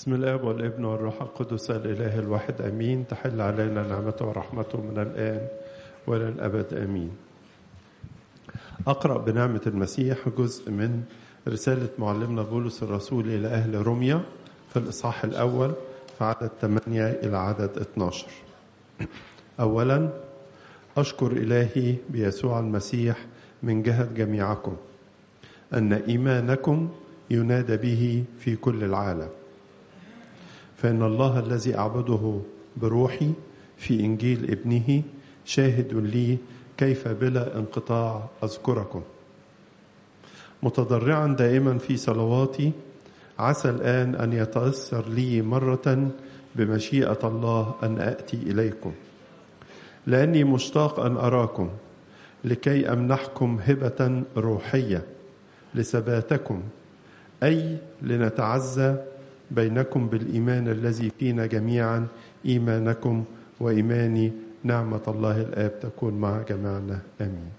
بسم الاب والابن والروح القدس الاله الواحد امين تحل علينا نعمته ورحمته من الان والى الابد امين اقرا بنعمه المسيح جزء من رساله معلمنا بولس الرسول الى اهل روميا في الاصحاح الاول في عدد 8 الى عدد 12 اولا اشكر الهي بيسوع المسيح من جهه جميعكم ان ايمانكم ينادى به في كل العالم فان الله الذي اعبده بروحي في انجيل ابنه شاهد لي كيف بلا انقطاع اذكركم متضرعا دائما في صلواتي عسى الان ان يتاثر لي مره بمشيئه الله ان اتي اليكم لاني مشتاق ان اراكم لكي امنحكم هبه روحيه لثباتكم اي لنتعزى بينكم بالايمان الذي فينا جميعا ايمانكم وايماني نعمه الله الاب تكون مع جميعنا امين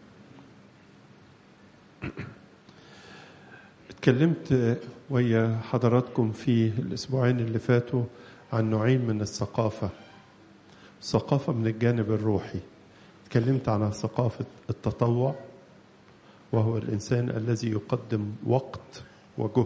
اتكلمت ويا حضراتكم في الاسبوعين اللي فاتوا عن نوعين من الثقافه ثقافه من الجانب الروحي اتكلمت عن ثقافه التطوع وهو الانسان الذي يقدم وقت وجهد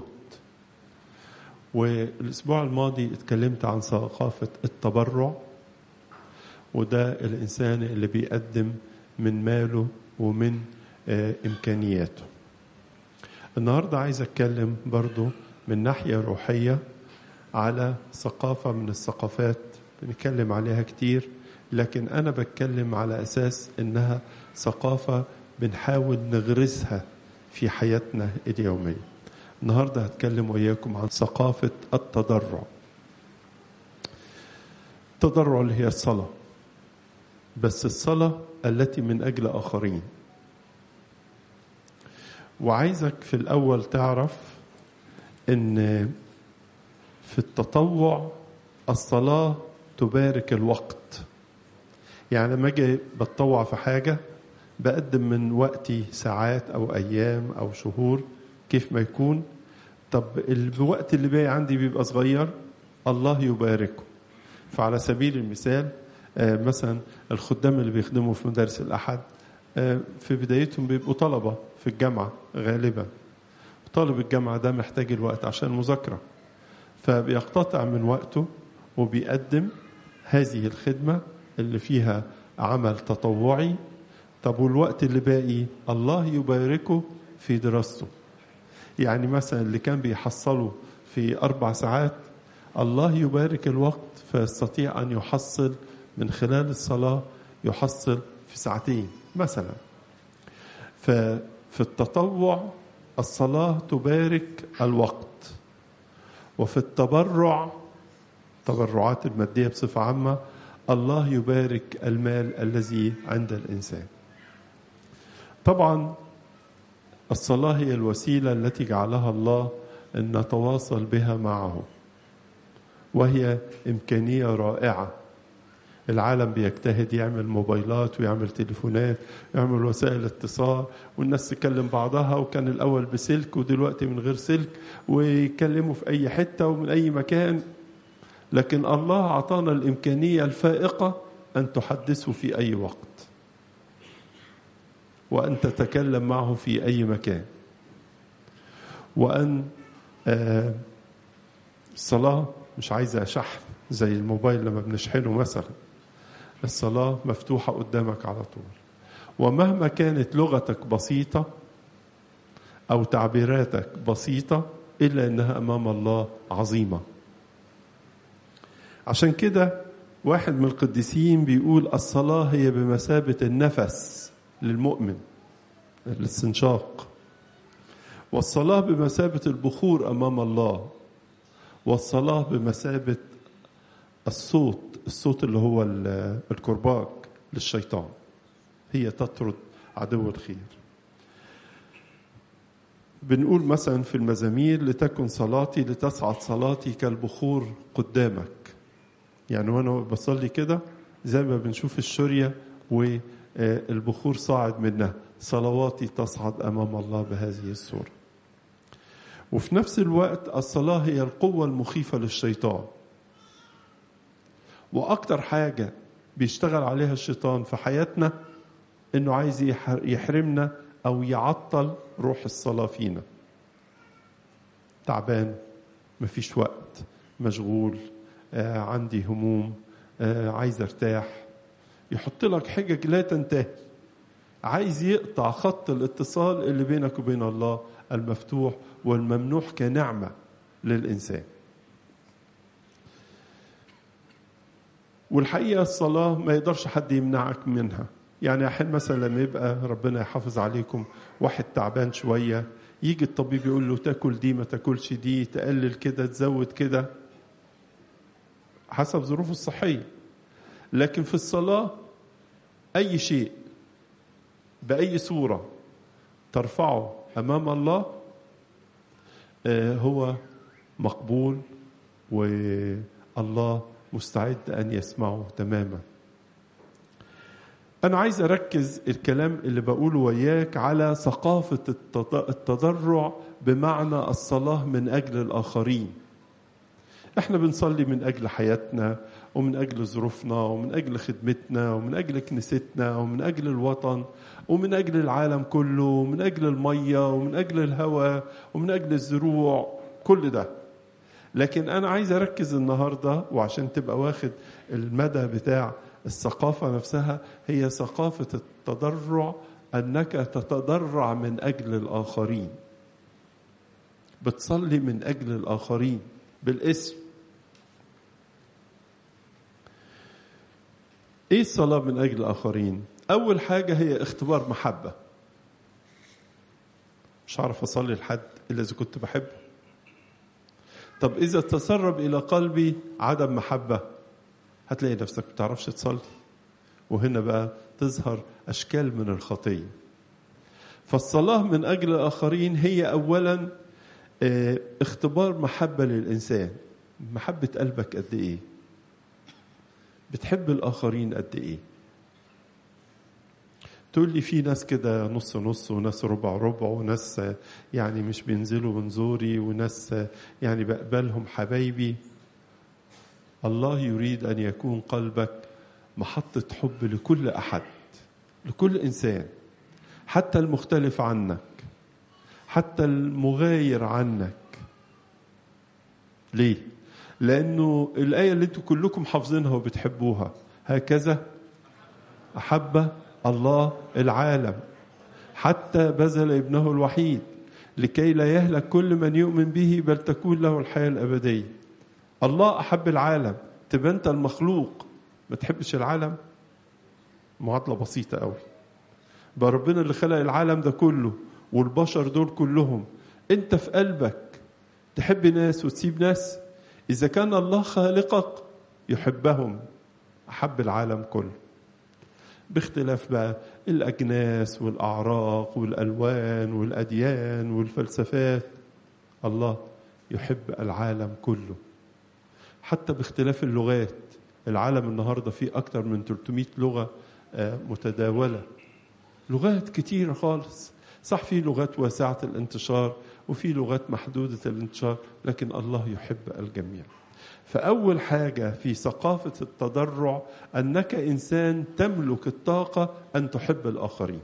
والاسبوع الماضي اتكلمت عن ثقافه التبرع وده الانسان اللي بيقدم من ماله ومن امكانياته النهارده عايز اتكلم برضو من ناحيه روحيه على ثقافه من الثقافات بنتكلم عليها كتير لكن انا بتكلم على اساس انها ثقافه بنحاول نغرسها في حياتنا اليوميه النهارده هتكلم وياكم عن ثقافه التضرع التضرع اللي هي الصلاه بس الصلاه التي من اجل اخرين وعايزك في الاول تعرف ان في التطوع الصلاه تبارك الوقت يعني لما اجي بتطوع في حاجه بقدم من وقتي ساعات او ايام او شهور كيف ما يكون طب الوقت اللي باقي عندي بيبقى صغير الله يباركه فعلى سبيل المثال مثلا الخدام اللي بيخدموا في مدارس الاحد في بدايتهم بيبقوا طلبه في الجامعه غالبا طالب الجامعه ده محتاج الوقت عشان المذاكره فبيقتطع من وقته وبيقدم هذه الخدمه اللي فيها عمل تطوعي طب والوقت اللي باقي الله يباركه في دراسته يعني مثلا اللي كان بيحصله في أربع ساعات الله يبارك الوقت فيستطيع أن يحصل من خلال الصلاة يحصل في ساعتين مثلا ففي التطوع الصلاة تبارك الوقت وفي التبرع التبرعات المادية بصفة عامة الله يبارك المال الذي عند الإنسان طبعا الصلاة هي الوسيلة التي جعلها الله أن نتواصل بها معه وهي إمكانية رائعة العالم بيجتهد يعمل موبايلات ويعمل تليفونات يعمل وسائل اتصال والناس تكلم بعضها وكان الأول بسلك ودلوقتي من غير سلك ويكلموا في أي حتة ومن أي مكان لكن الله أعطانا الإمكانية الفائقة أن تحدثه في أي وقت وأن تتكلم معه في أي مكان وأن آه الصلاة مش عايزة شحن زي الموبايل لما بنشحنه مثلا الصلاة مفتوحة قدامك على طول ومهما كانت لغتك بسيطة أو تعبيراتك بسيطة إلا أنها أمام الله عظيمة عشان كده واحد من القديسين بيقول الصلاة هي بمثابة النفس للمؤمن الاستنشاق والصلاة بمثابة البخور أمام الله والصلاة بمثابة الصوت الصوت اللي هو الكرباج للشيطان هي تطرد عدو الخير بنقول مثلا في المزامير لتكن صلاتي لتصعد صلاتي كالبخور قدامك يعني وانا بصلي كده زي ما بنشوف الشريه والبخور صاعد منها صلواتي تصعد امام الله بهذه الصوره وفي نفس الوقت الصلاة هي القوة المخيفة للشيطان وأكتر حاجة بيشتغل عليها الشيطان في حياتنا إنه عايز يحرمنا أو يعطل روح الصلاة فينا تعبان مفيش وقت مشغول آه عندي هموم آه عايز ارتاح يحط لك حجج لا تنتهي عايز يقطع خط الاتصال اللي بينك وبين الله المفتوح والممنوح كنعمة للإنسان والحقيقة الصلاة ما يقدرش حد يمنعك منها يعني أحيانا مثلا لما يبقى ربنا يحافظ عليكم واحد تعبان شوية يجي الطبيب يقول له تاكل دي ما تاكلش دي تقلل كده تزود كده حسب ظروفه الصحية لكن في الصلاة أي شيء بأي صورة ترفعه أمام الله هو مقبول والله مستعد أن يسمعه تماما أنا عايز أركز الكلام اللي بقوله وياك على ثقافة التضرع بمعنى الصلاة من أجل الآخرين احنا بنصلي من أجل حياتنا ومن أجل ظروفنا ومن أجل خدمتنا ومن أجل كنيستنا ومن أجل الوطن ومن أجل العالم كله ومن أجل المية ومن أجل الهواء ومن أجل الزروع كل ده لكن أنا عايز أركز النهاردة وعشان تبقى واخد المدى بتاع الثقافة نفسها هي ثقافة التضرع أنك تتضرع من أجل الآخرين بتصلي من أجل الآخرين بالاسم ايه الصلاة من أجل الآخرين؟ أول حاجة هي اختبار محبة. مش هعرف أصلي لحد إلا إذا كنت بحبه. طب إذا تسرب إلى قلبي عدم محبة هتلاقي نفسك ما بتعرفش تصلي. وهنا بقى تظهر أشكال من الخطية. فالصلاة من أجل الآخرين هي أولا اختبار محبة للإنسان. محبة قلبك قد إيه؟ بتحب الآخرين قد إيه؟ تقول لي في ناس كده نص نص وناس ربع ربع وناس يعني مش بينزلوا من زوري وناس يعني بقبلهم حبايبي الله يريد أن يكون قلبك محطة حب لكل أحد لكل إنسان حتى المختلف عنك حتى المغاير عنك ليه؟ لأنه الآية اللي أنتم كلكم حافظينها وبتحبوها هكذا أحب الله العالم حتى بذل ابنه الوحيد لكي لا يهلك كل من يؤمن به بل تكون له الحياة الأبدية الله أحب العالم تبقى أنت المخلوق ما تحبش العالم معادلة بسيطة قوي بقى ربنا اللي خلق العالم ده كله والبشر دول كلهم أنت في قلبك تحب ناس وتسيب ناس إذا كان الله خالقك يحبهم أحب العالم كله باختلاف بقى الأجناس والأعراق والألوان والأديان والفلسفات الله يحب العالم كله حتى باختلاف اللغات العالم النهارده فيه أكثر من 300 لغة متداولة لغات كتيرة خالص صح في لغات واسعة الانتشار وفي لغات محدودة الانتشار لكن الله يحب الجميع فأول حاجة في ثقافة التضرع أنك إنسان تملك الطاقة أن تحب الآخرين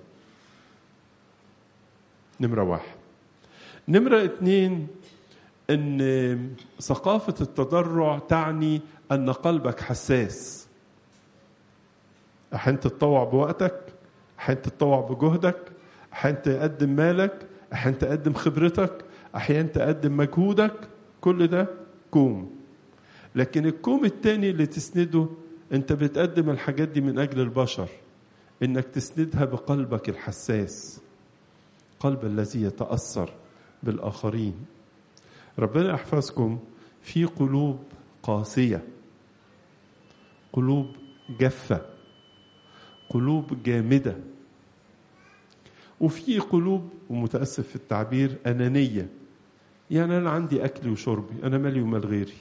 نمرة واحد نمرة اتنين أن ثقافة التضرع تعني أن قلبك حساس أحيانا تتطوع بوقتك أحيانا تتطوع بجهدك أحيانا تقدم مالك أحيانا تقدم خبرتك أحيانا تقدم مجهودك كل ده كوم لكن الكوم التاني اللي تسنده انت بتقدم الحاجات دي من اجل البشر انك تسندها بقلبك الحساس قلب الذي يتاثر بالاخرين ربنا يحفظكم في قلوب قاسيه قلوب جافه قلوب جامده وفي قلوب ومتاسف في التعبير انانيه يعني انا عندي اكلي وشربي انا مالي ومال غيري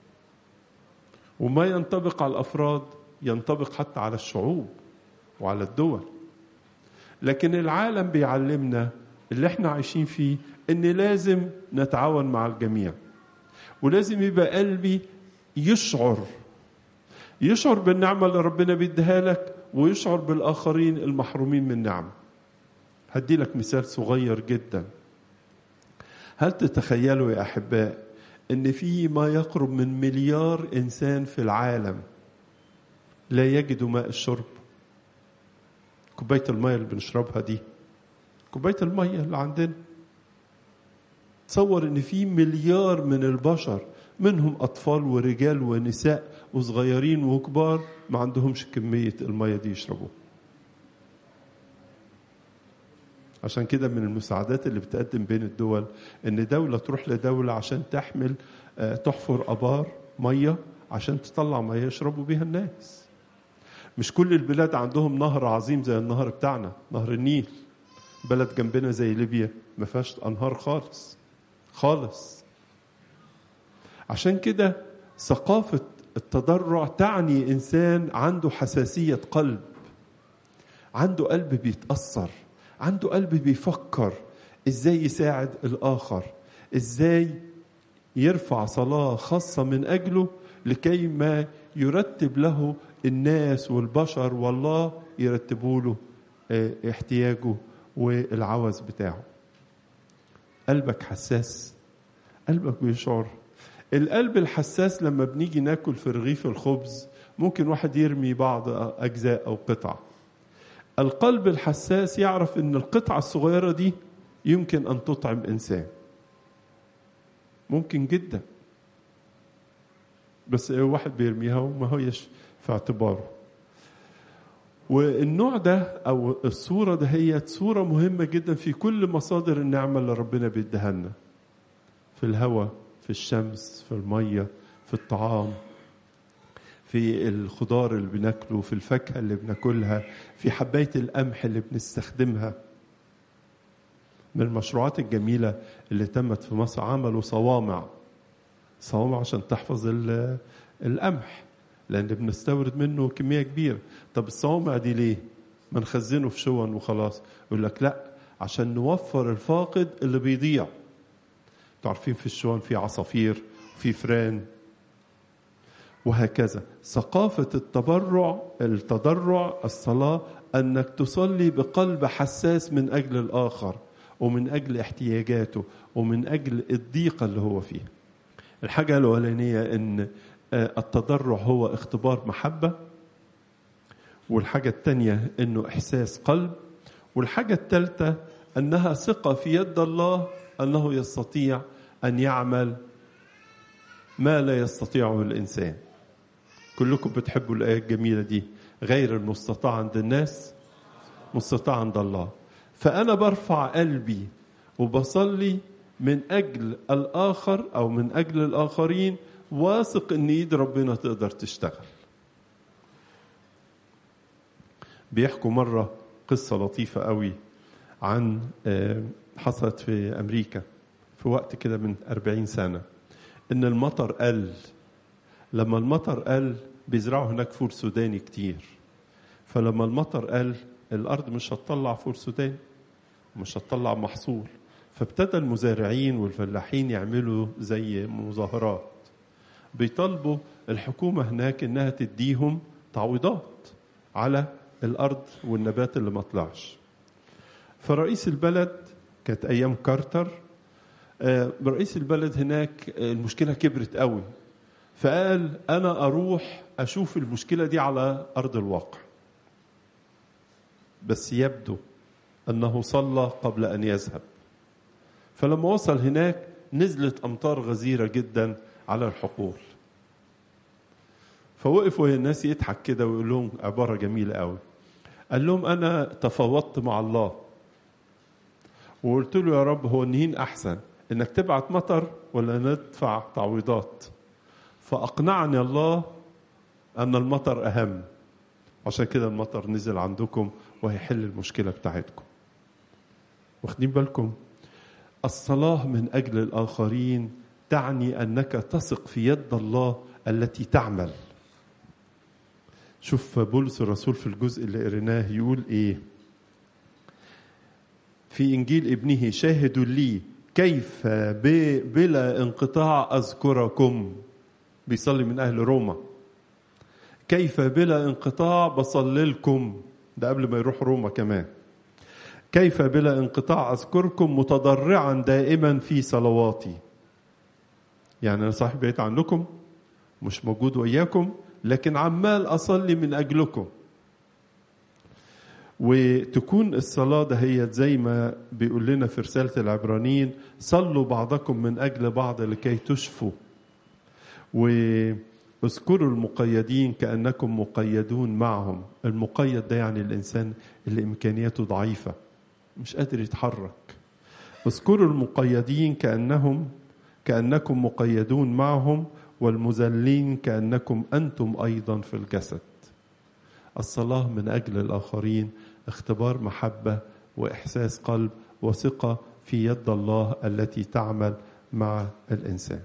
وما ينطبق على الافراد ينطبق حتى على الشعوب وعلى الدول لكن العالم بيعلمنا اللي احنا عايشين فيه ان لازم نتعاون مع الجميع ولازم يبقى قلبي يشعر يشعر بالنعمة اللي ربنا بيديها لك ويشعر بالآخرين المحرومين من نعمة هدي لك مثال صغير جدا هل تتخيلوا يا أحباء أن في ما يقرب من مليار إنسان في العالم لا يجدوا ماء الشرب كوباية المية اللي بنشربها دي كوباية المية اللي عندنا تصور ان في مليار من البشر منهم اطفال ورجال ونساء وصغيرين وكبار ما عندهمش كميه الميه دي يشربوها عشان كده من المساعدات اللي بتقدم بين الدول ان دوله تروح لدوله عشان تحمل تحفر ابار ميه عشان تطلع ميه يشربوا بيها الناس مش كل البلاد عندهم نهر عظيم زي النهر بتاعنا نهر النيل بلد جنبنا زي ليبيا ما فيهاش انهار خالص خالص عشان كده ثقافة التضرع تعني إنسان عنده حساسية قلب عنده قلب بيتأثر عنده قلب بيفكر إزاي يساعد الآخر إزاي يرفع صلاة خاصة من أجله لكي ما يرتب له الناس والبشر والله يرتبوا له احتياجه والعوز بتاعه قلبك حساس قلبك بيشعر القلب الحساس لما بنيجي ناكل في رغيف الخبز ممكن واحد يرمي بعض أجزاء أو قطع القلب الحساس يعرف أن القطعة الصغيرة دي يمكن أن تطعم إنسان ممكن جدا بس واحد بيرميها وما هوش في اعتباره والنوع ده او الصوره ده هي صوره مهمه جدا في كل مصادر النعمه اللي ربنا بيديها لنا في الهواء في الشمس في الميه في الطعام في الخضار اللي بناكله في الفاكهه اللي بناكلها في حبايه القمح اللي بنستخدمها من المشروعات الجميله اللي تمت في مصر عملوا صوامع صوامع عشان تحفظ القمح لان بنستورد منه كميه كبيره طب الصوامع دي ليه ما نخزنه في شون وخلاص يقول لك لا عشان نوفر الفاقد اللي بيضيع تعرفين في الشون في عصافير في فران وهكذا ثقافة التبرع التضرع الصلاة أنك تصلي بقلب حساس من أجل الآخر ومن أجل احتياجاته ومن أجل الضيقة اللي هو فيها الحاجة الأولانية أن التضرع هو اختبار محبة والحاجة الثانية أنه إحساس قلب والحاجة الثالثة أنها ثقة في يد الله أنه يستطيع أن يعمل ما لا يستطيعه الإنسان كلكم بتحبوا الآية الجميلة دي غير المستطاع عند الناس مستطاع عند الله فأنا برفع قلبي وبصلي من أجل الآخر أو من أجل الآخرين واثق ان ايد ربنا تقدر تشتغل بيحكوا مرة قصة لطيفة قوي عن حصلت في أمريكا في وقت كده من أربعين سنة إن المطر قل لما المطر قل بيزرعوا هناك فول سوداني كتير فلما المطر قل الأرض مش هتطلع فول سوداني مش هتطلع محصول فابتدى المزارعين والفلاحين يعملوا زي مظاهرات بيطالبوا الحكومة هناك إنها تديهم تعويضات على الأرض والنبات اللي ما طلعش فرئيس البلد كانت أيام كارتر رئيس البلد هناك المشكلة كبرت قوي فقال أنا أروح أشوف المشكلة دي على أرض الواقع بس يبدو أنه صلى قبل أن يذهب فلما وصل هناك نزلت أمطار غزيرة جدا على الحقول فوقف وهي الناس يضحك كده ويقول لهم عبارة جميلة قوي قال لهم أنا تفاوضت مع الله وقلت له يا رب هو النهين أحسن إنك تبعت مطر ولا ندفع تعويضات فأقنعني الله أن المطر أهم عشان كده المطر نزل عندكم وهيحل المشكلة بتاعتكم واخدين بالكم الصلاة من أجل الآخرين تعني أنك تثق في يد الله التي تعمل شوف بولس الرسول في الجزء اللي قريناه يقول ايه في إنجيل ابنه شاهد لي كيف بلا انقطاع أذكركم بيصلي من أهل روما كيف بلا انقطاع بصلي لكم ده قبل ما يروح روما كمان كيف بلا انقطاع أذكركم متضرعا دائما في صلواتي يعني أنا صاحب بيت عنكم مش موجود وياكم لكن عمال أصلي من أجلكم وتكون الصلاة دهيت زي ما بيقول لنا في رسالة العبرانيين صلوا بعضكم من أجل بعض لكي تشفوا واذكروا المقيدين كأنكم مقيدون معهم المقيد ده يعني الإنسان اللي إمكانياته ضعيفة مش قادر يتحرك اذكروا المقيدين كأنهم كأنكم مقيدون معهم والمذلين كأنكم أنتم أيضا في الجسد الصلاة من أجل الآخرين اختبار محبة وإحساس قلب وثقة في يد الله التي تعمل مع الإنسان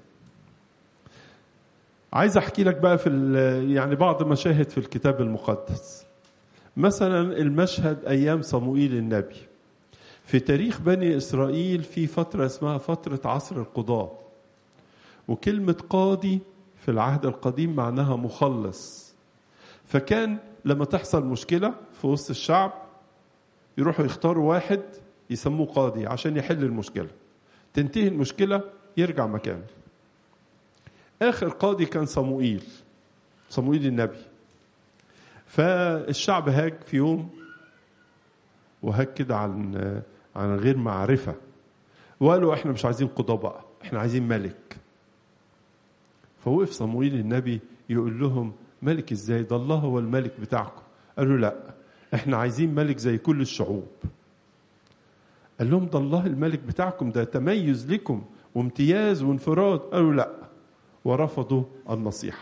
عايز أحكي لك بقى في يعني بعض مشاهد في الكتاب المقدس مثلا المشهد أيام صموئيل النبي في تاريخ بني إسرائيل في فترة اسمها فترة عصر القضاء وكلمة قاضي في العهد القديم معناها مخلص فكان لما تحصل مشكلة في وسط الشعب يروحوا يختاروا واحد يسموه قاضي عشان يحل المشكلة تنتهي المشكلة يرجع مكانه آخر قاضي كان صموئيل صموئيل النبي فالشعب هاج في يوم وهاج كده عن عن غير معرفة وقالوا احنا مش عايزين قضاء بقى احنا عايزين ملك فوقف صموئيل النبي يقول لهم ملك ازاي ده الله هو الملك بتاعكم قالوا لا احنا عايزين ملك زي كل الشعوب قال لهم ده الله الملك بتاعكم ده تميز لكم وامتياز وانفراد قالوا لا ورفضوا النصيحة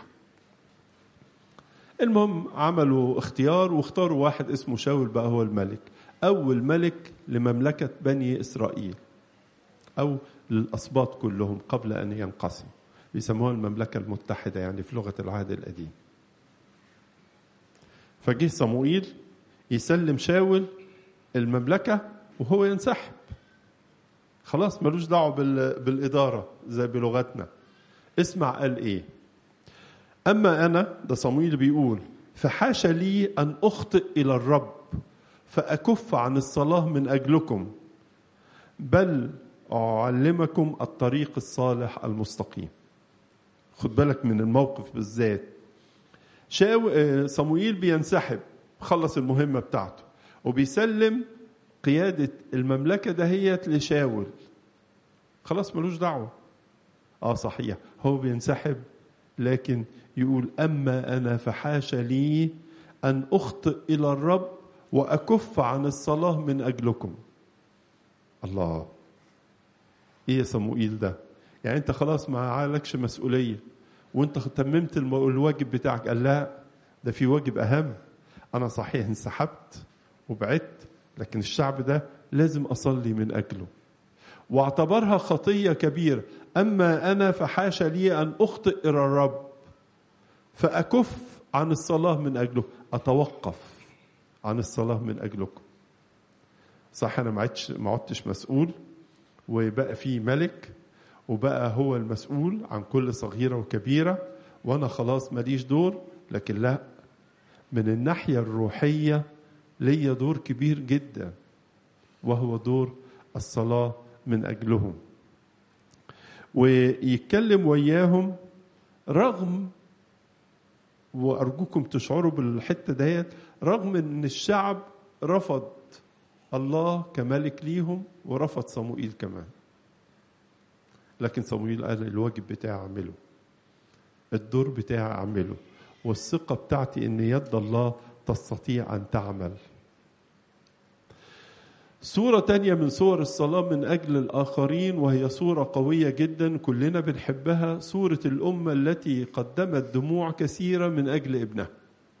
المهم عملوا اختيار واختاروا واحد اسمه شاول بقى هو الملك أول ملك لمملكة بني إسرائيل أو للأسباط كلهم قبل أن ينقسم بيسموها المملكة المتحدة يعني في لغة العهد القديم فجه صموئيل يسلم شاول المملكة وهو ينسحب خلاص ملوش دعوة بالإدارة زي بلغتنا اسمع قال إيه أما أنا ده صموئيل بيقول فحاشا لي أن أخطئ إلى الرب فأكف عن الصلاة من أجلكم بل أعلمكم الطريق الصالح المستقيم خد بالك من الموقف بالذات شاو صموئيل بينسحب خلص المهمة بتاعته وبيسلم قيادة المملكة دهيت لشاول خلاص ملوش دعوة اه صحيح هو بينسحب لكن يقول أما أنا فحاش لي أن أخطئ إلى الرب وأكف عن الصلاة من أجلكم الله إيه يا صموئيل ده يعني أنت خلاص ما عليكش مسؤولية وأنت تممت الواجب بتاعك قال لا ده في واجب أهم أنا صحيح انسحبت وبعدت لكن الشعب ده لازم أصلي من أجله واعتبرها خطية كبيرة أما أنا فحاش لي أن أخطئ إلى الرب فأكف عن الصلاة من أجله أتوقف عن الصلاة من أجلكم صح أنا ما عدتش ما عدتش مسؤول وبقى في ملك وبقى هو المسؤول عن كل صغيرة وكبيرة وأنا خلاص ماليش دور لكن لا من الناحية الروحية ليا دور كبير جدا وهو دور الصلاة من أجلهم ويتكلم وياهم رغم وأرجوكم تشعروا بالحتة ديت رغم أن الشعب رفض الله كملك ليهم ورفض صموئيل كمان لكن صموئيل قال الواجب بتاعي أعمله الدور بتاعي أعمله والثقة بتاعتي أن يد الله تستطيع أن تعمل صورة تانية من صور الصلاة من أجل الآخرين وهي صورة قوية جدا كلنا بنحبها صورة الأمة التي قدمت دموع كثيرة من أجل ابنها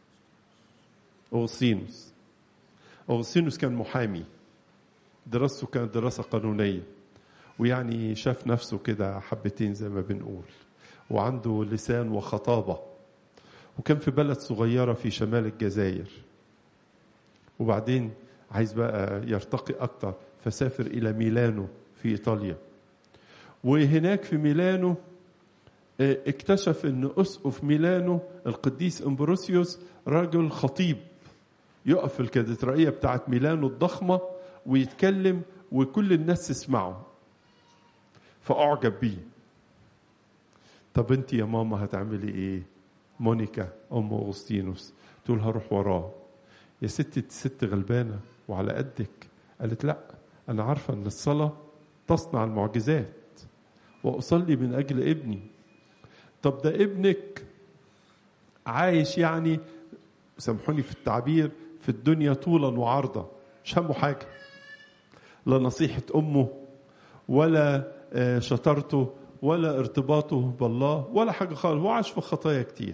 أوغسينوس أوغسينوس كان محامي دراسته كانت دراسة قانونية ويعني شاف نفسه كده حبتين زي ما بنقول وعنده لسان وخطابة وكان في بلد صغيرة في شمال الجزائر وبعدين عايز بقى يرتقي أكتر فسافر إلى ميلانو في إيطاليا وهناك في ميلانو اكتشف أن أسقف ميلانو القديس أمبروسيوس راجل خطيب يقف في الكاتدرائية بتاعت ميلانو الضخمة ويتكلم وكل الناس تسمعه فأعجب بيه طب انت يا ماما هتعملي ايه مونيكا ام اغسطينوس تقول هروح وراه يا ستي ست غلبانه وعلى قدك قالت لا انا عارفه ان الصلاه تصنع المعجزات واصلي من اجل ابني طب ده ابنك عايش يعني سامحوني في التعبير في الدنيا طولا وعرضا مش همه حاجه لا نصيحه امه ولا شطارته ولا ارتباطه بالله ولا حاجة خالص هو عاش في خطايا كتير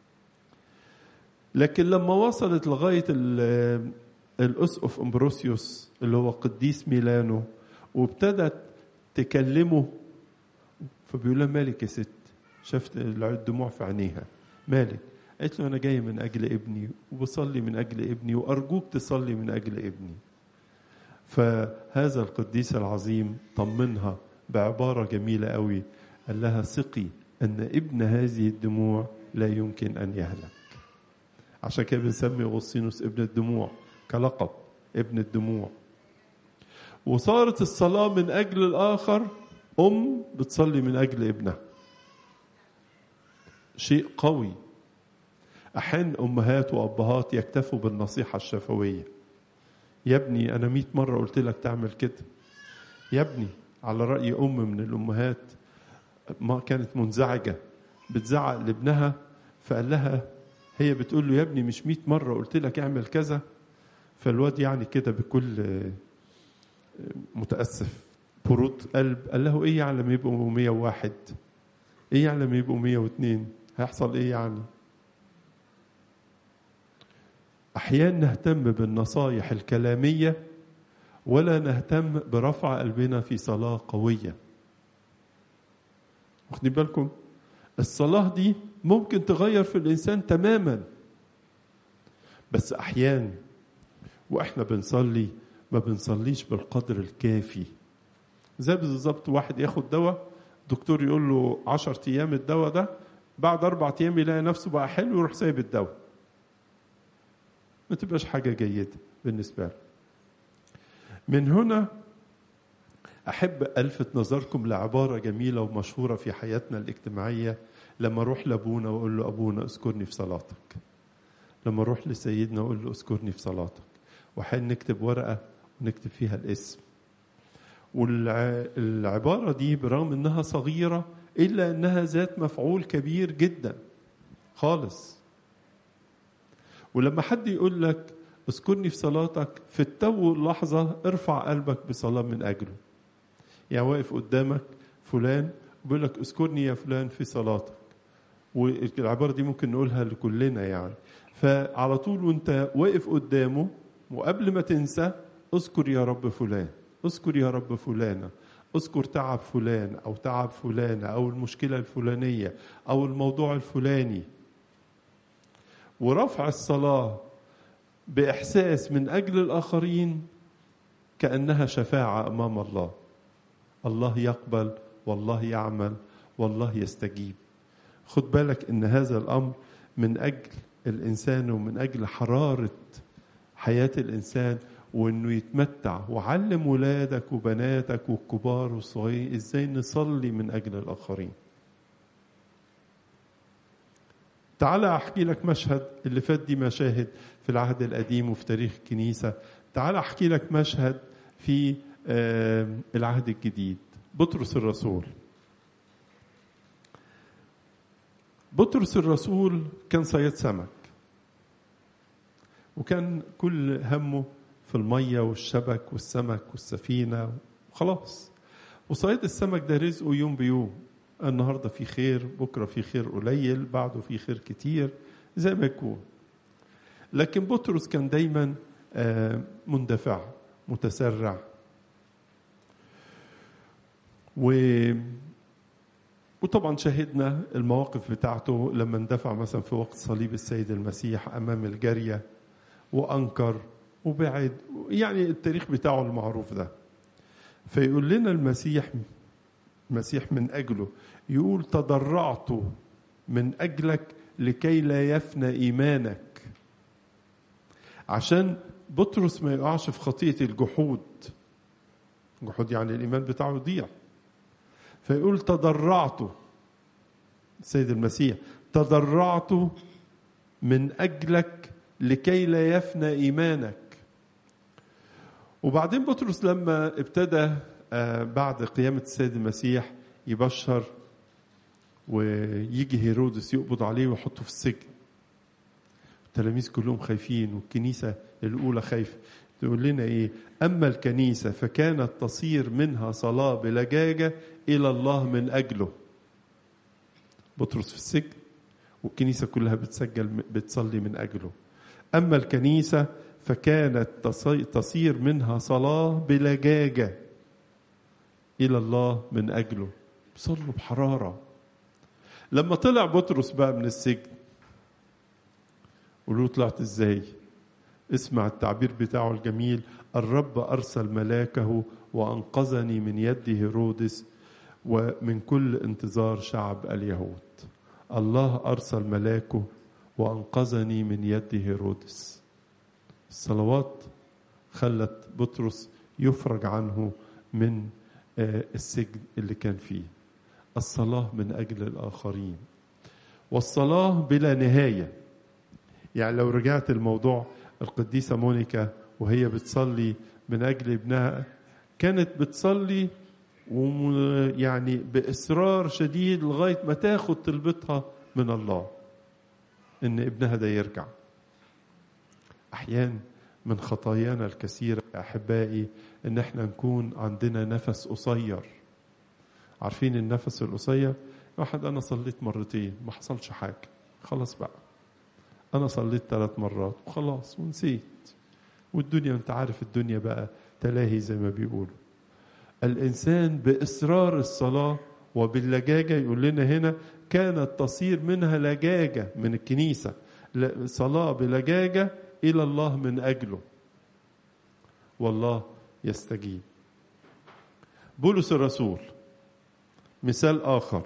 لكن لما وصلت لغاية الأسقف أمبروسيوس اللي هو قديس ميلانو وابتدت تكلمه فبيقول لها مالك يا ست شفت الدموع في عينيها مالك قالت له أنا جاية من أجل ابني وبصلي من أجل ابني وأرجوك تصلي من أجل ابني فهذا القديس العظيم طمنها بعبارة جميلة قوي قال لها ثقي أن ابن هذه الدموع لا يمكن أن يهلك عشان كده بنسمي أغسطينوس ابن الدموع كلقب ابن الدموع وصارت الصلاة من أجل الآخر أم بتصلي من أجل ابنها شيء قوي أحيانا أمهات وأبهات يكتفوا بالنصيحة الشفوية يا ابني أنا مئة مرة قلت لك تعمل كده يا ابني على رأي أم من الأمهات ما كانت منزعجة بتزعق لابنها فقال لها هي بتقول له يا ابني مش مئة مرة قلت لك اعمل كذا فالواد يعني كده بكل متأسف برود قلب قال له ايه يعني لما يبقوا 101 ايه يعني لما يبقوا 102 هيحصل ايه يعني احيانا نهتم بالنصايح الكلاميه ولا نهتم برفع قلبنا في صلاة قوية واخدين بالكم الصلاة دي ممكن تغير في الإنسان تماما بس أحيانا وإحنا بنصلي ما بنصليش بالقدر الكافي زي بالظبط واحد ياخد دواء دكتور يقول له عشر أيام الدواء ده بعد أربع أيام يلاقي نفسه بقى حلو ويروح سايب الدواء ما تبقاش حاجة جيدة بالنسبة له من هنا أحب ألفت نظركم لعبارة جميلة ومشهورة في حياتنا الاجتماعية لما أروح لأبونا وأقول له أبونا اذكرني في صلاتك لما أروح لسيدنا وأقول له اذكرني في صلاتك وحين نكتب ورقة ونكتب فيها الاسم والعبارة دي برغم أنها صغيرة إلا أنها ذات مفعول كبير جدا خالص ولما حد يقول لك اذكرني في صلاتك في التو لحظة ارفع قلبك بصلاة من أجله يعني واقف قدامك فلان بيقول لك اذكرني يا فلان في صلاتك والعبارة دي ممكن نقولها لكلنا يعني فعلى طول وانت واقف قدامه وقبل ما تنسى اذكر يا رب فلان اذكر يا رب فلانة اذكر تعب فلان او تعب فلانة او المشكلة الفلانية او الموضوع الفلاني ورفع الصلاة بإحساس من أجل الآخرين كأنها شفاعة أمام الله الله يقبل والله يعمل والله يستجيب خد بالك ان هذا الامر من اجل الانسان ومن اجل حراره حياه الانسان وانه يتمتع وعلم ولادك وبناتك والكبار والصغيرين ازاي نصلي من اجل الاخرين تعال احكي لك مشهد اللي فات دي مشاهد في العهد القديم وفي تاريخ الكنيسه تعال احكي لك مشهد في العهد الجديد بطرس الرسول بطرس الرسول كان صياد سمك وكان كل همه في المية والشبك والسمك والسفينة وخلاص وصياد السمك ده رزقه يوم بيوم النهارده في خير بكره في خير قليل بعده في خير كتير زي ما يكون لكن بطرس كان دايما مندفع متسرع و وطبعا شاهدنا المواقف بتاعته لما اندفع مثلا في وقت صليب السيد المسيح امام الجاريه وانكر وبعد يعني التاريخ بتاعه المعروف ده فيقول لنا المسيح المسيح من أجله يقول تضرعت من أجلك لكي لا يفنى إيمانك عشان بطرس ما يقعش في خطية الجحود الجحود يعني الإيمان بتاعه يضيع فيقول تضرعت السيد المسيح تضرعت من أجلك لكي لا يفنى إيمانك وبعدين بطرس لما ابتدى بعد قيامة السيد المسيح يبشر ويجي هيرودس يقبض عليه ويحطه في السجن التلاميذ كلهم خايفين والكنيسة الأولى خايفة تقول لنا إيه أما الكنيسة فكانت تصير منها صلاة بلجاجة إلى الله من أجله بطرس في السجن والكنيسة كلها بتسجل بتصلي من أجله أما الكنيسة فكانت تصير منها صلاة بلجاجة إلى الله من أجله بيصلوا بحرارة لما طلع بطرس بقى من السجن قولوا طلعت ازاي اسمع التعبير بتاعه الجميل الرب أرسل ملاكه وأنقذني من يد هيرودس ومن كل انتظار شعب اليهود الله أرسل ملاكه وأنقذني من يد هيرودس الصلوات خلت بطرس يفرج عنه من السجن اللي كان فيه الصلاة من أجل الآخرين والصلاة بلا نهاية يعني لو رجعت الموضوع القديسة مونيكا وهي بتصلي من أجل ابنها كانت بتصلي يعني بإصرار شديد لغاية ما تاخد طلبتها من الله إن ابنها ده يرجع أحيان من خطايانا الكثيرة يا أحبائي إن إحنا نكون عندنا نفس قصير عارفين النفس القصير واحد أنا صليت مرتين ما حصلش حاجة خلاص بقى أنا صليت ثلاث مرات وخلاص ونسيت والدنيا أنت عارف الدنيا بقى تلاهي زي ما بيقولوا الإنسان بإصرار الصلاة وباللجاجة يقول لنا هنا كانت تصير منها لجاجة من الكنيسة صلاة بلجاجة إلى الله من أجله والله يستجيب بولس الرسول مثال آخر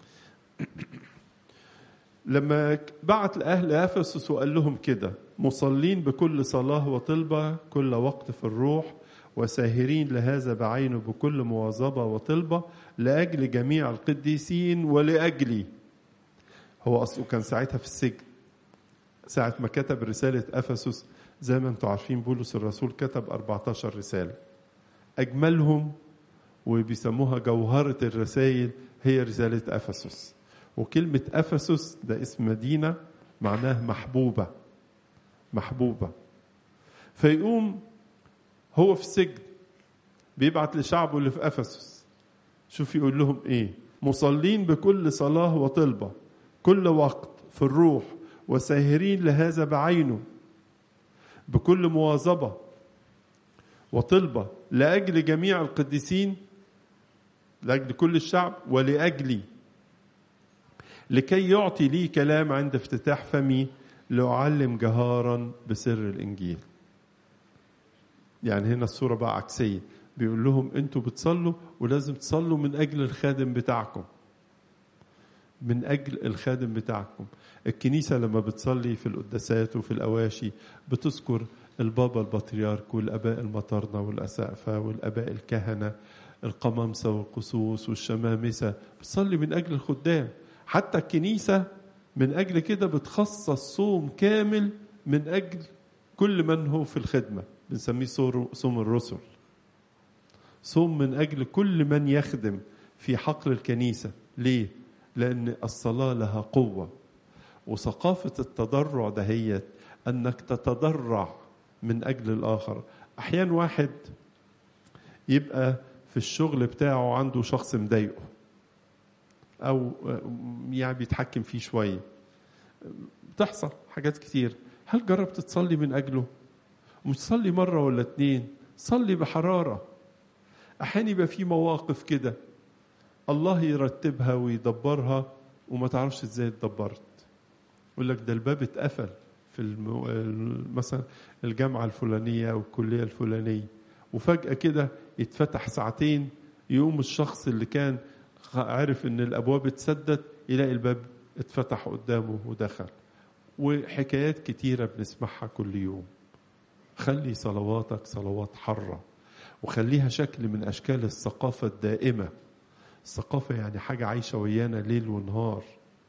لما بعت لأهل أفسس وقال لهم كده مصلين بكل صلاة وطلبة كل وقت في الروح وساهرين لهذا بعينه بكل مواظبة وطلبة لأجل جميع القديسين ولأجلي هو أصله كان ساعتها في السجن ساعة ما كتب رسالة أفسس زي ما انتم عارفين بولس الرسول كتب 14 رسالة أجملهم وبيسموها جوهرة الرسائل هي رسالة أفسس وكلمة أفسس ده اسم مدينة معناه محبوبة محبوبة فيقوم هو في السجن بيبعت لشعبه اللي في أفسس شوف يقول لهم إيه مصلين بكل صلاة وطلبة كل وقت في الروح وساهرين لهذا بعينه بكل مواظبة وطلبة لأجل جميع القديسين لأجل كل الشعب ولأجلي لكي يعطي لي كلام عند افتتاح فمي لأعلم جهارا بسر الإنجيل يعني هنا الصورة بقى عكسية بيقول لهم انتوا بتصلوا ولازم تصلوا من أجل الخادم بتاعكم من أجل الخادم بتاعكم الكنيسة لما بتصلي في القداسات وفي الأواشي بتذكر البابا البطريرك والأباء المطرنة والأسقفة والأباء الكهنة القمامسة والقصوص والشمامسة بتصلي من أجل الخدام حتى الكنيسة من أجل كده بتخصص صوم كامل من أجل كل من هو في الخدمة بنسميه صوم الرسل صوم من أجل كل من يخدم في حقل الكنيسة ليه؟ لأن الصلاة لها قوة وثقافة التضرع دهيت أنك تتضرع من أجل الآخر أحيان واحد يبقى في الشغل بتاعه عنده شخص مضايقه أو يعني بيتحكم فيه شوية بتحصل حاجات كتير هل جربت تصلي من أجله مش تصلي مرة ولا اتنين صلي بحرارة أحيانا يبقى في مواقف كده الله يرتبها ويدبرها وما تعرفش ازاي اتدبرت يقول لك ده الباب اتقفل في المو... مثلا الجامعة الفلانية أو الكلية الفلانية وفجأة كده يتفتح ساعتين يقوم الشخص اللي كان عارف ان الابواب اتسدت يلاقي الباب اتفتح قدامه ودخل وحكايات كتيرة بنسمعها كل يوم خلي صلواتك صلوات حرة وخليها شكل من أشكال الثقافة الدائمة الثقافة يعني حاجة عايشة ويانا ليل ونهار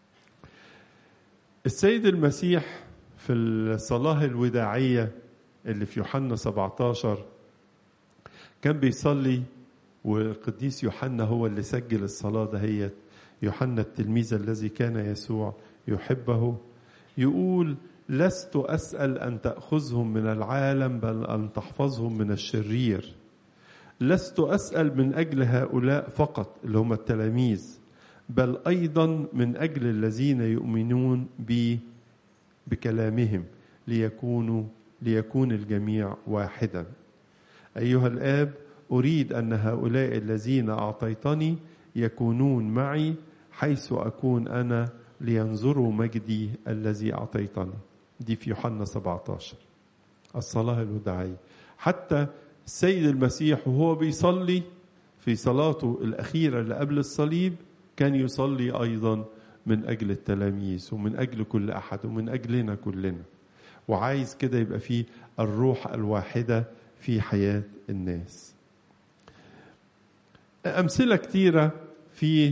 السيد المسيح في الصلاة الوداعية اللي في يوحنا 17 كان بيصلي والقديس يوحنا هو اللي سجل الصلاة دهيت يوحنا التلميذ الذي كان يسوع يحبه يقول لست أسأل أن تأخذهم من العالم بل أن تحفظهم من الشرير لست أسأل من أجل هؤلاء فقط اللي هم التلاميذ بل أيضا من أجل الذين يؤمنون بي بكلامهم ليكونوا ليكون الجميع واحدا أيها الآب أريد أن هؤلاء الذين أعطيتني يكونون معي حيث أكون أنا لينظروا مجدي الذي أعطيتني دي في يوحنا 17 الصلاة الوداعية حتى السيد المسيح وهو بيصلي في صلاته الأخيرة اللي قبل الصليب كان يصلي أيضا من أجل التلاميذ ومن أجل كل أحد ومن أجلنا كلنا وعايز كده يبقى فيه الروح الواحدة في حياة الناس أمثلة كتيرة في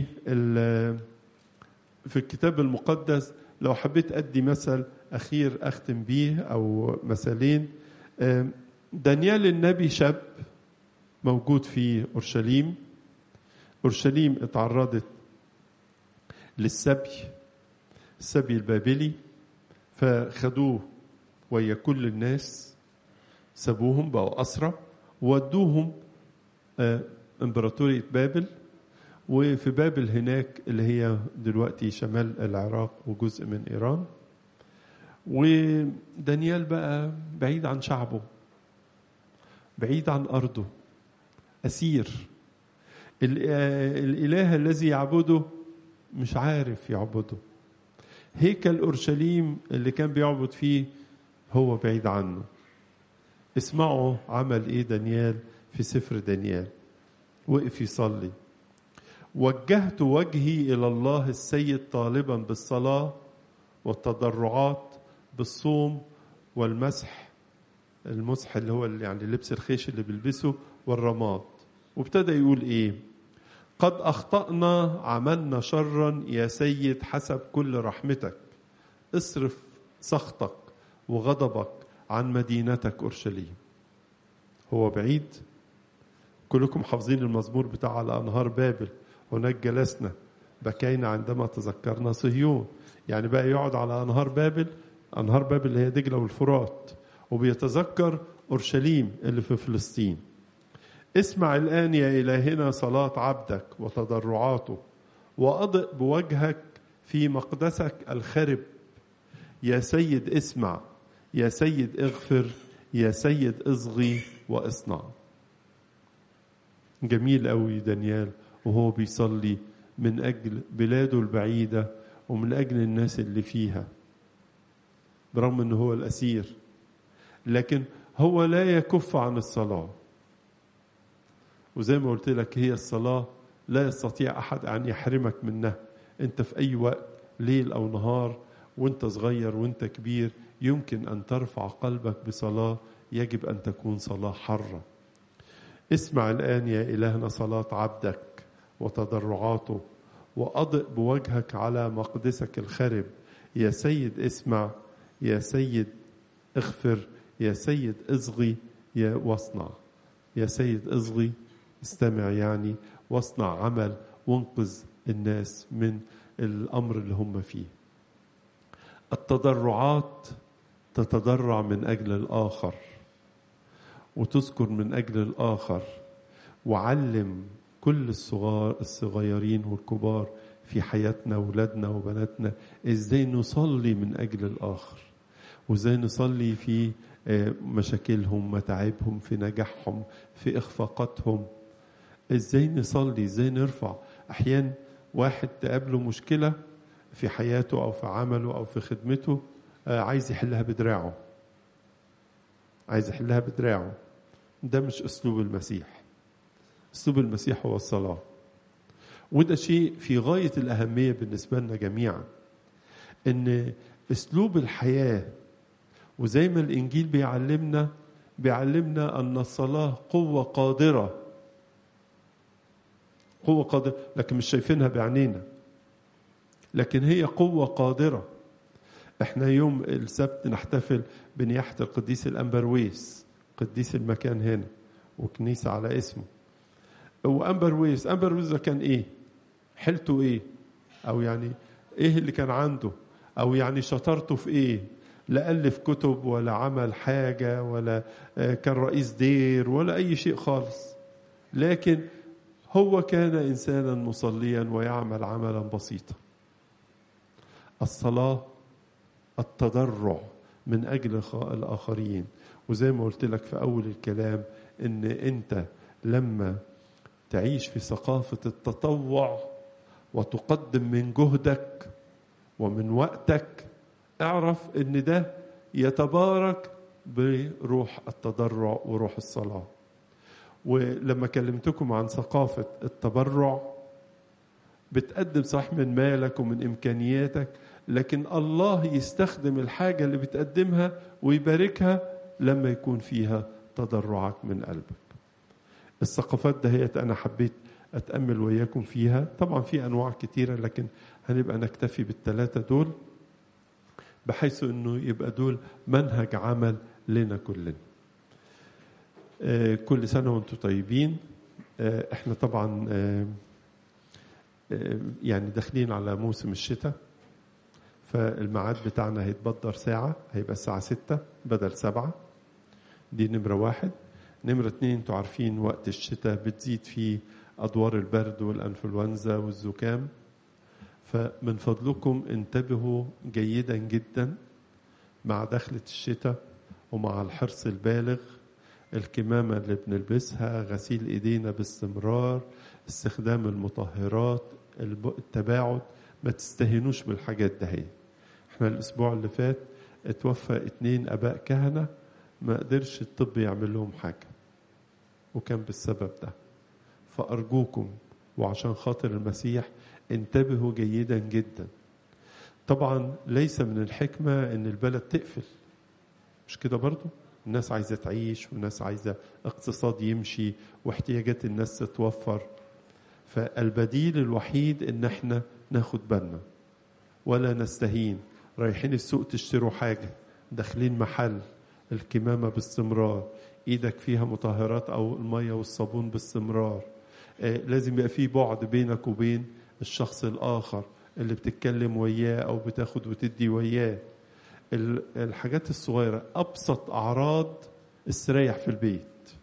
في الكتاب المقدس لو حبيت أدي مثل أخير أختم بيه أو مثلين دانيال النبي شاب موجود في أورشليم أورشليم اتعرضت للسبي السبي البابلي فخدوه ويا كل الناس سابوهم بقوا أسرى وودوهم امبراطورية بابل وفي بابل هناك اللي هي دلوقتي شمال العراق وجزء من إيران ودانيال بقى بعيد عن شعبه بعيد عن أرضه أسير الإله الذي يعبده مش عارف يعبده هيكل أورشليم اللي كان بيعبد فيه هو بعيد عنه اسمعوا عمل ايه دانيال في سفر دانيال وقف يصلي وجهت وجهي الى الله السيد طالبا بالصلاه والتضرعات بالصوم والمسح المسح اللي هو اللي يعني لبس الخيش اللي بيلبسه والرماد وابتدى يقول ايه قد اخطانا عملنا شرا يا سيد حسب كل رحمتك اصرف سخطك وغضبك عن مدينتك اورشليم هو بعيد كلكم حافظين المزمور بتاع على انهار بابل هناك جلسنا بكينا عندما تذكرنا صهيون يعني بقى يقعد على انهار بابل انهار بابل اللي هي دجله والفرات وبيتذكر اورشليم اللي في فلسطين اسمع الان يا الهنا صلاه عبدك وتضرعاته واضئ بوجهك في مقدسك الخرب يا سيد اسمع يا سيد اغفر يا سيد اصغي واصنع جميل قوي دانيال وهو بيصلي من اجل بلاده البعيده ومن اجل الناس اللي فيها برغم انه هو الاسير لكن هو لا يكف عن الصلاه وزي ما قلت لك هي الصلاه لا يستطيع احد ان يحرمك منها انت في اي وقت ليل او نهار وانت صغير وانت كبير يمكن ان ترفع قلبك بصلاه يجب ان تكون صلاه حره اسمع الان يا الهنا صلاه عبدك وتضرعاته واضئ بوجهك على مقدسك الخرب يا سيد اسمع يا سيد اغفر يا سيد اصغي يا واصنع يا سيد اصغي استمع يعني واصنع عمل وانقذ الناس من الامر اللي هم فيه التضرعات تتضرع من اجل الاخر وتذكر من اجل الاخر وعلم كل الصغار الصغيرين والكبار في حياتنا ولادنا وبناتنا ازاي نصلي من اجل الاخر وازاي نصلي في مشاكلهم متاعبهم في نجاحهم في اخفاقاتهم ازاي نصلي ازاي نرفع احيانا واحد تقابله مشكله في حياته او في عمله او في خدمته عايز يحلها بدراعه عايز يحلها بدراعه ده مش اسلوب المسيح أسلوب المسيح هو الصلاة وده شيء في غاية الأهمية بالنسبة لنا جميعا إن أسلوب الحياة وزي ما الإنجيل بيعلمنا بيعلمنا أن الصلاة قوة قادرة قوة قادرة لكن مش شايفينها بعينينا لكن هي قوة قادرة احنا يوم السبت نحتفل بنياحة القديس الأنبرويس قديس المكان هنا وكنيسة على اسمه وأنبرويس أنبرويس ده كان إيه حيلته إيه أو يعني إيه اللي كان عنده أو يعني شطارته في إيه لا ألف كتب ولا عمل حاجة ولا كان رئيس دير ولا أي شيء خالص لكن هو كان إنسانا مصليا ويعمل عملا بسيطا الصلاة التضرع من أجل الآخرين وزي ما قلت لك في أول الكلام إن أنت لما تعيش في ثقافة التطوع وتقدم من جهدك ومن وقتك اعرف ان ده يتبارك بروح التضرع وروح الصلاة ولما كلمتكم عن ثقافة التبرع بتقدم صح من مالك ومن إمكانياتك لكن الله يستخدم الحاجة اللي بتقدمها ويباركها لما يكون فيها تضرعك من قلبك الثقافات دهيت أنا حبيت أتأمل وياكم فيها طبعا في أنواع كتيرة لكن هنبقى نكتفي بالثلاثة دول بحيث أنه يبقى دول منهج عمل لنا كلنا آه كل سنة وانتم طيبين آه احنا طبعا آه يعني داخلين على موسم الشتاء فالميعاد بتاعنا هيتبدر ساعة هيبقى الساعة ستة بدل سبعة دي نمرة واحد نمرة اتنين انتوا عارفين وقت الشتاء بتزيد فيه أدوار البرد والأنفلونزا والزكام فمن فضلكم انتبهوا جيدا جدا مع دخلة الشتاء ومع الحرص البالغ الكمامة اللي بنلبسها غسيل ايدينا باستمرار استخدام المطهرات التباعد ما تستهينوش بالحاجات دهي احنا الاسبوع اللي فات اتوفى اتنين اباء كهنة ما قدرش الطب يعمل لهم حاجة وكان بالسبب ده فأرجوكم وعشان خاطر المسيح انتبهوا جيدا جدا طبعا ليس من الحكمة ان البلد تقفل مش كده برضو الناس عايزة تعيش والناس عايزة اقتصاد يمشي واحتياجات الناس تتوفر فالبديل الوحيد ان احنا ناخد بالنا ولا نستهين رايحين السوق تشتروا حاجة داخلين محل الكمامة باستمرار ايدك فيها مطهرات او المية والصابون باستمرار آه لازم يبقى في بعد بينك وبين الشخص الآخر اللي بتتكلم وياه أو بتاخد وتدي وياه الحاجات الصغيرة أبسط أعراض استريح في البيت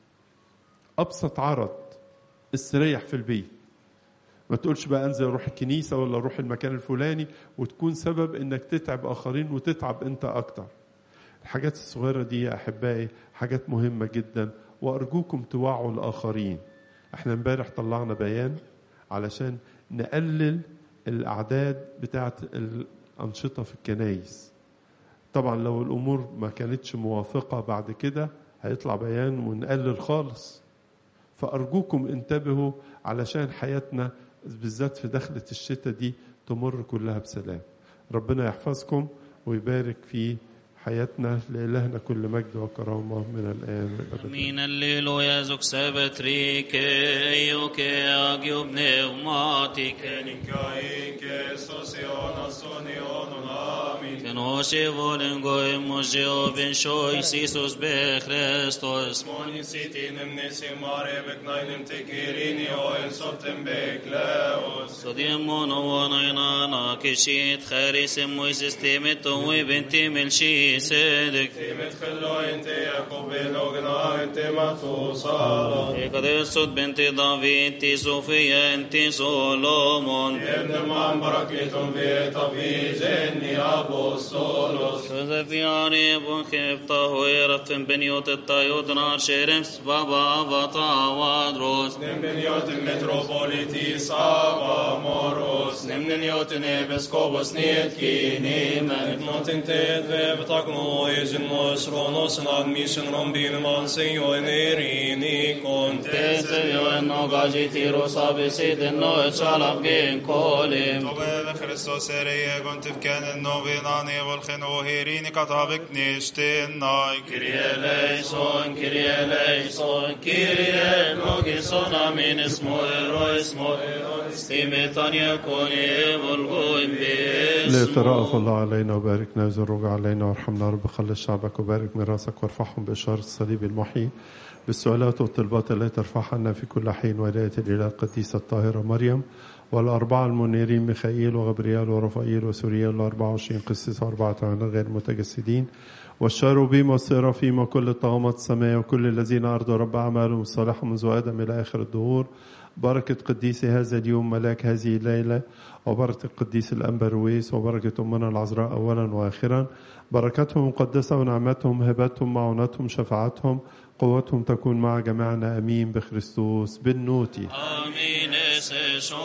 أبسط عرض استريح في البيت ما تقولش بقى انزل اروح الكنيسة ولا اروح المكان الفلاني وتكون سبب انك تتعب اخرين وتتعب انت اكتر الحاجات الصغيرة دي يا احبائي حاجات مهمة جدا وارجوكم توعوا الاخرين احنا امبارح طلعنا بيان علشان نقلل الاعداد بتاعه الانشطه في الكنايس طبعا لو الامور ما كانتش موافقه بعد كده هيطلع بيان ونقلل خالص فارجوكم انتبهوا علشان حياتنا بالذات في دخلة الشتاء دي تمر كلها بسلام ربنا يحفظكم ويبارك في حياتنا لإلهنا كل مجد وكرامة من الآن والأبد Min alleluia succebet rike, ioke agio pneumatike, Nikaike sosionos unionon amin. Kenoshe volen goy mojeo ben shois Isus be Christos. Monin sitin mnesimare beknainem tekirini oen sotem bekleos. صديمون ونينانا كشيت خارس مويسس تيمتو وبنتي ملشي سيدك Timet خلو انت يعقوب بلوغنا انت مطوصارا. قدست بنت دافيد تي صوفيا انت سولومون ابن من بركتم في طفي جني أبوستولوس. سوزفياني بوخيب طهويرة بنيوت الطيوت نار شيرمس بابا بطا وادروس Nämnden joten metropolitis Ava Moros. Nämnden joten episkopos Nietki Nimen. Notin ted vevet Agnoisen nos ronos nad misen rombin man Senhor nerini conte. Tesevio en nogaji tiro sabi sidin no echalab gen kolim. Tobel Christos ere egon tifken novinani volchen oherini katabik nishtin naik. Kyrie eleison, Kyrie eleison, Kyrie logison amin ismo ero ismo ero استيمتان يكون يبلغون باسمه ليترأف الله علينا وباركنا ويزرق علينا وارحمنا رب خلص شعبك وبارك ميراثك وارفعهم بإشارة الصليب المحيي بالسؤالات والطلبات التي ترفعها عنا في كل حين ولاية الإله القديسة الطاهرة مريم والأربعة المنيرين ميخائيل وغبريال ورفائيل وسوريال والأربعة وعشرين قسيس وأربعة عنا غير متجسدين والشاروبيم والسرافيم وكل الطغمات السماء وكل الذين أرضوا رب أعمالهم الصالحة منذ آدم إلى آخر الدهور بركة قديس هذا اليوم ملاك هذه الليلة وبركة القديس الأنبرويس وبركة أمنا العذراء أولا وآخرا بركتهم مقدسة ونعمتهم هبتهم معونتهم شفاعتهم قوتهم تكون مع جميعنا أمين بخريستوس بالنوتي آمين سيشون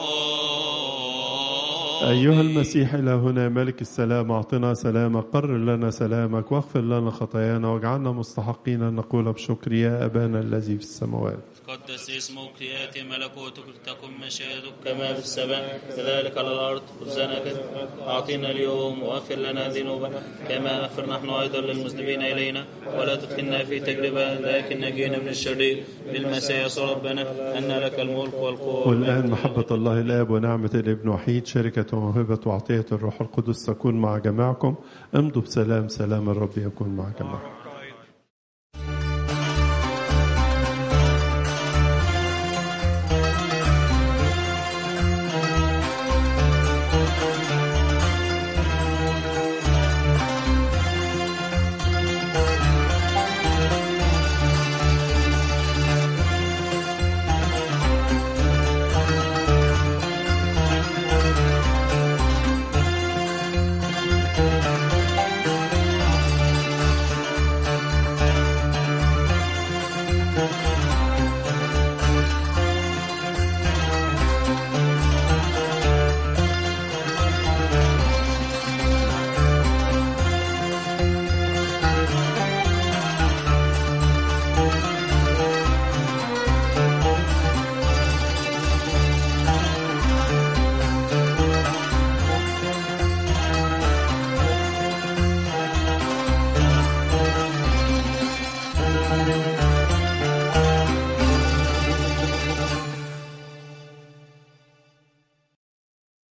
أيها المسيح إلى هنا ملك السلام أعطنا سلامك قرر لنا سلامك واغفر لنا خطايانا واجعلنا مستحقين أن نقول بشكر يا أبانا الذي في السماوات قدس اسمك ياتي ملكوتك تكن مشيئتك كما في السماء كذلك على الارض خبزنا كذا اعطينا اليوم واغفر لنا ذنوبنا كما نغفر نحن ايضا للمذنبين الينا ولا تدخلنا في تجربه لكن نجينا من الشرير بالمسيح يسوع ربنا ان لك الملك والقوه والآن محبة الله الآب ونعمة الابن وحيد شركة وموهبة وعطية الروح القدس تكون مع جميعكم امضوا بسلام سلام الرب يكون مع جميعكم